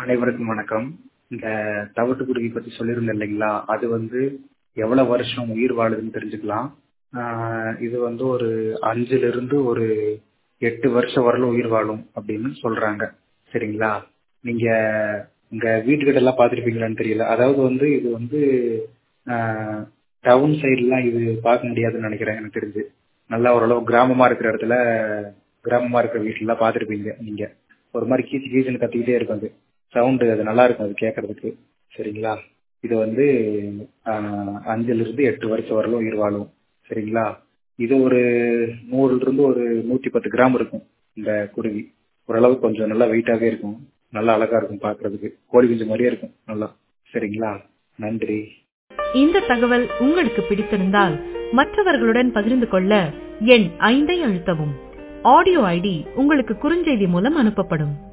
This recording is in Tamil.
அனைவருக்கும் வணக்கம் இந்த தவிட்டுக்குருவி பத்தி சொல்லியிருந்தேன் இல்லைங்களா அது வந்து எவ்வளவு வருஷம் உயிர் வாழுதுன்னு தெரிஞ்சுக்கலாம் ஆஹ் இது வந்து ஒரு அஞ்சுல இருந்து ஒரு எட்டு வருஷம் வரலும் உயிர் வாழும் அப்படின்னு சொல்றாங்க சரிங்களா நீங்க உங்க வீட்டுக்கிட்ட எல்லாம் பார்த்துருப்பீங்களான்னு தெரியல அதாவது வந்து இது வந்து டவுன் சைட்லாம் இது பார்க்க முடியாதுன்னு நினைக்கிறேன் எனக்கு தெரிஞ்சு நல்லா ஓரளவு கிராமமா இருக்கிற இடத்துல கிராமமா இருக்கிற வீட்டுலாம் பார்த்துருப்பீங்க நீங்க ஒரு மாதிரி கீச்சு கீச்சுன்னு கத்திக்கிட்டே இருக்கும் அது சவுண்டு அது நல்லா இருக்கும் அது கேட்கறதுக்கு சரிங்களா இது வந்து ஆஹ் அஞ்சுல இருந்து எட்டு வருஷம் வரலும் உயிர் வாழும் சரிங்களா இது ஒரு நூறுல இருந்து ஒரு நூத்தி பத்து கிராம் இருக்கும் இந்த குருவி ஓரளவு கொஞ்சம் நல்லா வெயிட்டாவே இருக்கும் நல்லா அழகா இருக்கும் பாக்குறதுக்கு கோழி குஞ்சு மாதிரியே இருக்கும் நல்லா சரிங்களா நன்றி இந்த தகவல் உங்களுக்கு பிடித்திருந்தால் மற்றவர்களுடன் பகிர்ந்து கொள்ள எண் ஐந்தை அழுத்தவும் ஆடியோ ஐடி உங்களுக்கு குறுஞ்செய்தி மூலம் அனுப்பப்படும்